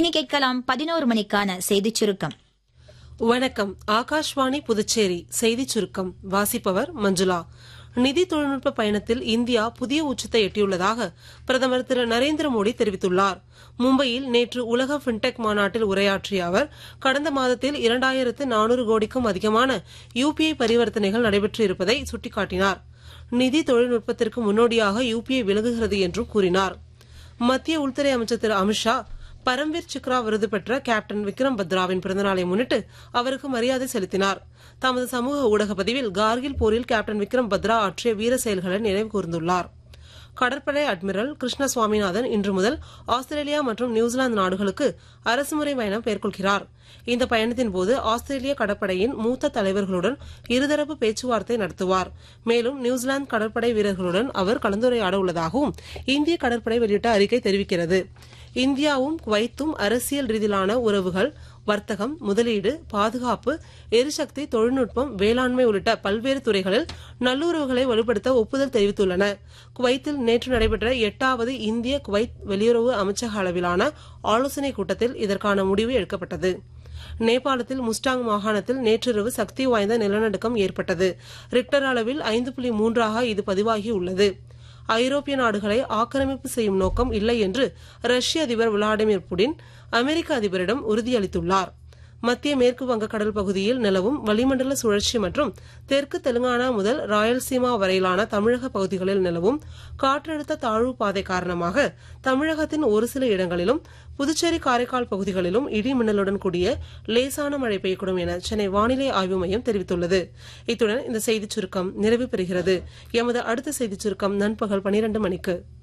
இனி கேட்கலாம் பதினோரு மணிக்கான செய்திச் சுருக்கம் வணக்கம் ஆகாஷ்வாணி புதுச்சேரி செய்திச் சுருக்கம் வாசிப்பவர் மஞ்சுளா நிதி தொழில்நுட்ப பயணத்தில் இந்தியா புதிய உச்சத்தை எட்டியுள்ளதாக பிரதமர் திரு நரேந்திர மோடி தெரிவித்துள்ளார் மும்பையில் நேற்று உலக பின்டெக் மாநாட்டில் உரையாற்றிய அவர் கடந்த மாதத்தில் இரண்டாயிரத்து நானூறு கோடிக்கும் அதிகமான யுபிஐ பரிவர்த்தனைகள் நடைபெற்று இருப்பதை சுட்டிக்காட்டினார் நிதி தொழில்நுட்பத்திற்கு முன்னோடியாக யுபிஐ விலகுகிறது என்றும் கூறினார் மத்திய உள்துறை அமைச்சர் திரு அமித்ஷா பரம்வீர் சிக்ரா விருது பெற்ற கேப்டன் விக்ரம் பத்ராவின் பிறந்தநாளை முன்னிட்டு அவருக்கு மரியாதை செலுத்தினார் தமது சமூக ஊடக பதிவில் கார்கில் போரில் கேப்டன் விக்ரம் பத்ரா ஆற்றிய வீர செயல்களை நினைவு கூர்ந்துள்ளார் கடற்படை அட்மிரல் கிருஷ்ண சுவாமிநாதன் இன்று முதல் ஆஸ்திரேலியா மற்றும் நியூசிலாந்து நாடுகளுக்கு அரசுமுறை பயணம் மேற்கொள்கிறார் இந்த பயணத்தின் போது ஆஸ்திரேலிய கடற்படையின் மூத்த தலைவர்களுடன் இருதரப்பு பேச்சுவார்த்தை நடத்துவார் மேலும் நியூசிலாந்து கடற்படை வீரர்களுடன் அவர் கலந்துரையாட உள்ளதாகவும் இந்திய கடற்படை வெளியிட்ட அறிக்கை தெரிவிக்கிறது இந்தியாவும் குவைத்தும் அரசியல் ரீதியிலான உறவுகள் வர்த்தகம் முதலீடு பாதுகாப்பு எரிசக்தி தொழில்நுட்பம் வேளாண்மை உள்ளிட்ட பல்வேறு துறைகளில் நல்லுறவுகளை வலுப்படுத்த ஒப்புதல் தெரிவித்துள்ளன குவைத்தில் நேற்று நடைபெற்ற எட்டாவது இந்திய குவைத் வெளியுறவு அமைச்சக அளவிலான ஆலோசனைக் கூட்டத்தில் இதற்கான முடிவு எடுக்கப்பட்டது நேபாளத்தில் முஸ்டாங் மாகாணத்தில் நேற்றிரவு சக்தி வாய்ந்த நிலநடுக்கம் ஏற்பட்டது ரிக்டர் அளவில் ஐந்து புள்ளி மூன்றாக இது பதிவாகியுள்ளது ஐரோப்பிய நாடுகளை ஆக்கிரமிப்பு செய்யும் நோக்கம் இல்லை என்று ரஷ்ய அதிபர் விளாடிமிர் புடின் அமெரிக்க அதிபரிடம் உறுதியளித்துள்ளார் மத்திய மேற்கு வங்கக்கடல் பகுதியில் நிலவும் வளிமண்டல சுழற்சி மற்றும் தெற்கு தெலுங்கானா முதல் ராயல்சீமா வரையிலான தமிழக பகுதிகளில் நிலவும் காற்றழுத்த தாழ்வு பாதை காரணமாக தமிழகத்தின் ஒரு சில இடங்களிலும் புதுச்சேரி காரைக்கால் பகுதிகளிலும் இடி மின்னலுடன் கூடிய லேசான மழை பெய்யக்கூடும் என சென்னை வானிலை ஆய்வு மையம் தெரிவித்துள்ளது இத்துடன் இந்த செய்திச் சுருக்கம் நிறைவு பெறுகிறது எமது அடுத்த செய்திச் சுருக்கம் நண்பகல் பனிரெண்டு மணிக்கு